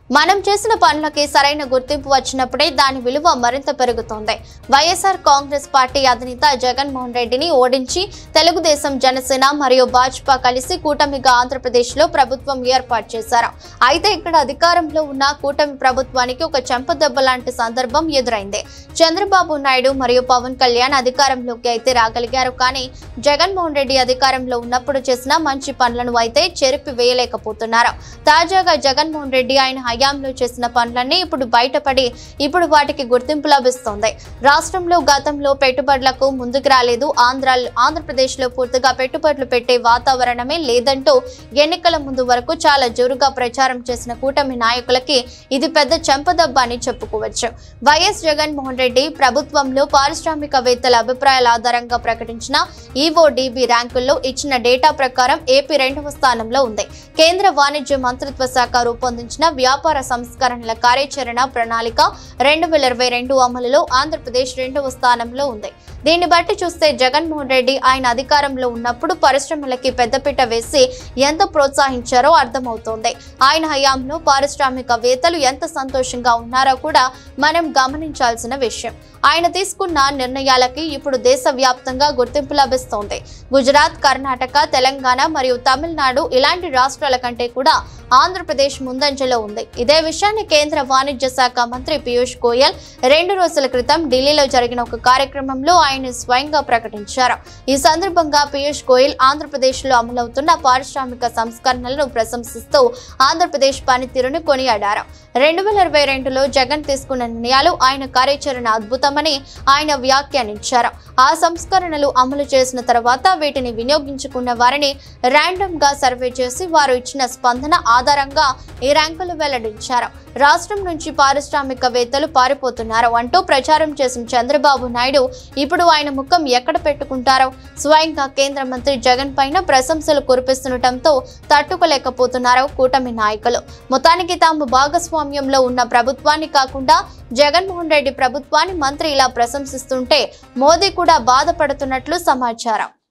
మనం చేసిన పనులకి సరైన గుర్తింపు వచ్చినప్పుడే దాని విలువ మరింత పెరుగుతోంది వైఎస్ఆర్ కాంగ్రెస్ పార్టీ అధినేత జగన్మోహన్ రెడ్డిని ఓడించి తెలుగుదేశం జనసేన మరియు భాజపా కలిసి కూటమిగా ఆంధ్రప్రదేశ్ లో ప్రభుత్వం ఏర్పాటు చేశారు అయితే ఇక్కడ అధికారంలో ఉన్న కూటమి ప్రభుత్వానికి ఒక చెంపదెబ్బ లాంటి సందర్భం ఎదురైంది చంద్రబాబు నాయుడు మరియు పవన్ కళ్యాణ్ అధికారంలోకి అయితే రాగలిగారు కానీ జగన్మోహన్ రెడ్డి అధికారంలో ఉన్నప్పుడు చేసిన మంచి పనులను అయితే చెరిపి వేయలేకపోతున్నారు తాజాగా జగన్మోహన్ రెడ్డి ఆయన హయాంలో చేసిన పనులన్నీ ఇప్పుడు బయటపడి ఇప్పుడు వాటికి గుర్తింపు లభిస్తోంది రాష్ట్రంలో గతంలో పెట్టుబడులకు ముందుకు రాలేదు ఆంధ్ర ఆంధ్రప్రదేశ్లో పూర్తిగా పెట్టుబడులు పెట్టే వాతావరణమే లేదంటూ ఎన్నికల ముందు వరకు చాలా జోరుగా ప్రచారం చేసిన కూటమి నాయకులకి ఇది పెద్ద చెంపదెబ్బ అని చెప్పుకోవచ్చు వైఎస్ జగన్మోహన్ రెడ్డి ప్రభుత్వంలో పారిశ్రామికవేత్తల అభిప్రాయాల ఆధారంగా ప్రకటించిన ఈఓడిబి ర్యాంకుల్లో ఇచ్చిన డేటా ప్రకారం ఏపీ రెండవ స్థానంలో ఉంది కేంద్ర వాణిజ్య మంత్రిత్వ శాఖ రూపొందించిన వ్యాపార సంస్కరణల కార్యాచరణ ప్రణాళిక రెండు వేల ఇరవై రెండు అమలులో ఆంధ్రప్రదేశ్ రెండవ స్థానంలో ఉంది దీన్ని బట్టి చూస్తే జగన్మోహన్ రెడ్డి ఆయన అధికారంలో ఉన్నప్పుడు పరిశ్రమలకి పెద్దపీట వేసి ఎంత ప్రోత్సహించారో అర్థమవుతోంది ఆయన హయాంలో పారిశ్రామికవేత్తలు ఎంత సంతోషంగా ఉన్నారో కూడా మనం గమనించాల్సిన విషయం ఆయన తీసుకున్న నిర్ణయాలకి ఇప్పుడు దేశవ్యాప్తంగా గుర్తింపు లభిస్తోంది గుజరాత్ కర్ణాటక తెలంగాణ మరియు తమిళనాడు ఇలాంటి రాష్ట్రాల కంటే కూడా ఆంధ్రప్రదేశ్ ముందంజలో ఉంది ఇదే విషయాన్ని కేంద్ర వాణిజ్య శాఖ మంత్రి పీయూష్ గోయల్ రెండు రోజుల క్రితం ఢిల్లీలో జరిగిన ఒక కార్యక్రమంలో ఆయన స్వయంగా ప్రకటించారు ఈ సందర్భంగా పీయూష్ గోయల్ ఆంధ్రప్రదేశ్లో అమలవుతున్న పారిశ్రామిక సంస్కరణలను ప్రశంసిస్తూ ఆంధ్రప్రదేశ్ పనితీరును కొనియాడారు రెండు వేల ఇరవై రెండులో జగన్ తీసుకున్న నిర్ణయాలు ఆయన కార్యాచరణ అద్భుతమని ఆయన వ్యాఖ్యానించారు ఆ సంస్కరణలు అమలు చేసిన తర్వాత వీటిని వినియోగించుకున్న వారిని ర్యాండమ్ గా సర్వే చేసి వారు ఇచ్చిన స్పందన ఆధారంగా ఈ ర్యాంకులు వెల్లడించారు రాష్ట్రం నుంచి పారిశ్రామికవేత్తలు పారిపోతున్నారు అంటూ ప్రచారం చేసిన చంద్రబాబు నాయుడు ఇప్పుడు ఆయన ముఖం ఎక్కడ పెట్టుకుంటారో స్వయంగా కేంద్ర మంత్రి జగన్ పైన ప్రశంసలు కురిపిస్తుండటంతో తట్టుకోలేకపోతున్నారు కూటమి నాయకులు మొత్తానికి తాము భాగస్వామ్యంలో ఉన్న ప్రభుత్వాన్ని కాకుండా జగన్మోహన్ రెడ్డి ప్రభుత్వాన్ని మంత్రి ఇలా ప్రశంసిస్తుంటే మోదీ కూడా బాధపడుతున్నట్లు సమాచారం